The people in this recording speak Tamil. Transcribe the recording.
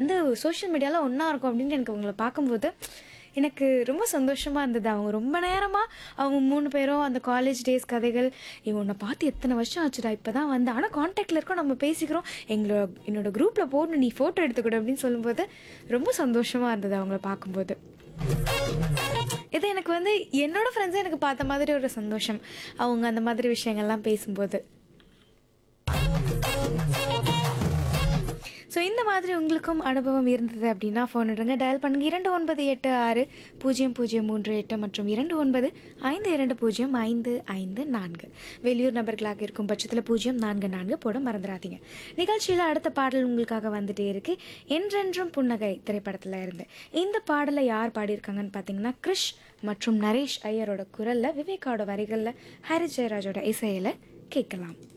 வந்து சோஷியல் மீடியாவில் ஒன்றா இருக்கோம் அப்படின்னு எனக்கு உங்களை பார்க்கும்போது எனக்கு ரொம்ப சந்தோஷமாக இருந்தது அவங்க ரொம்ப நேரமாக அவங்க மூணு பேரும் அந்த காலேஜ் டேஸ் கதைகள் இவன் உன்னை பார்த்து எத்தனை வருஷம் ஆச்சுடா இப்போ தான் வந்து ஆனால் காண்டாக்டில் இருக்கோம் நம்ம பேசிக்கிறோம் எங்களோட என்னோட குரூப்பில் போட்டு நீ ஃபோட்டோ எடுத்துக்கிடு அப்படின்னு சொல்லும்போது ரொம்ப சந்தோஷமாக இருந்தது அவங்கள பார்க்கும்போது இது எனக்கு வந்து என்னோட ஃப்ரெண்ட்ஸே எனக்கு பார்த்த மாதிரி ஒரு சந்தோஷம் அவங்க அந்த மாதிரி விஷயங்கள்லாம் பேசும்போது ஸோ இந்த மாதிரி உங்களுக்கும் அனுபவம் இருந்தது அப்படின்னா ஃபோன் எடுங்க டயல் பண்ணுங்க இரண்டு ஒன்பது எட்டு ஆறு பூஜ்ஜியம் பூஜ்ஜியம் மூன்று எட்டு மற்றும் இரண்டு ஒன்பது ஐந்து இரண்டு பூஜ்ஜியம் ஐந்து ஐந்து நான்கு வெளியூர் நபர்களாக இருக்கும் பட்சத்தில் பூஜ்ஜியம் நான்கு நான்கு போட மறந்துடாதீங்க நிகழ்ச்சியில் அடுத்த பாடல் உங்களுக்காக வந்துட்டே இருக்கு என்றென்றும் புன்னகை திரைப்படத்தில் இருந்து இந்த பாடலை யார் பாடியிருக்காங்கன்னு பார்த்தீங்கன்னா கிரிஷ் மற்றும் நரேஷ் ஐயரோட குரலில் விவேகாவோட வரிகளில் ஹரி ஜெயராஜோட இசையில் கேட்கலாம்